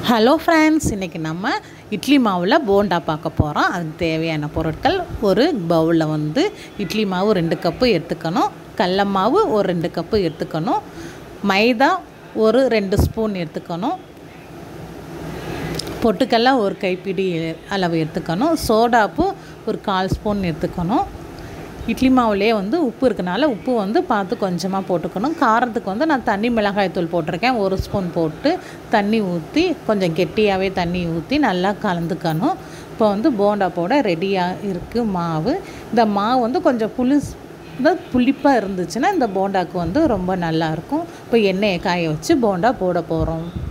hello friends இன்றைக்கி நம்ம இட்லி மாவில் போண்டா பார்க்க போகிறோம் அதுக்கு தேவையான பொருட்கள் ஒரு பவுலில் வந்து இட்லி மாவு ரெண்டு கப்பு எடுத்துக்கணும் கடல மாவு ஒரு ரெண்டு கப்பு எடுத்துக்கணும் மைதா ஒரு ரெண்டு ஸ்பூன் எடுத்துக்கணும் பொட்டுக்கடல ஒரு கைப்பிடி அளவு எடுத்துக்கணும் சோடாப்பு ஒரு கால் ஸ்பூன் எடுத்துக்கணும் இட்லி மாவுலேயே வந்து உப்பு இருக்கனால உப்பு வந்து பார்த்து கொஞ்சமாக போட்டுக்கணும் காரத்துக்கு வந்து நான் தண்ணி மிளகாய் தூள் போட்டிருக்கேன் ஒரு ஸ்பூன் போட்டு தண்ணி ஊற்றி கொஞ்சம் கெட்டியாகவே தண்ணி ஊற்றி நல்லா கலந்துக்கணும் இப்போ வந்து போண்டா போட ரெடியாக இருக்குது மாவு இந்த மாவு வந்து கொஞ்சம் புளிஸ் இந்த புளிப்பாக இருந்துச்சுன்னா இந்த போண்டாக்கு வந்து ரொம்ப நல்லாயிருக்கும் இப்போ எண்ணெயை காய வச்சு போண்டா போட போகிறோம்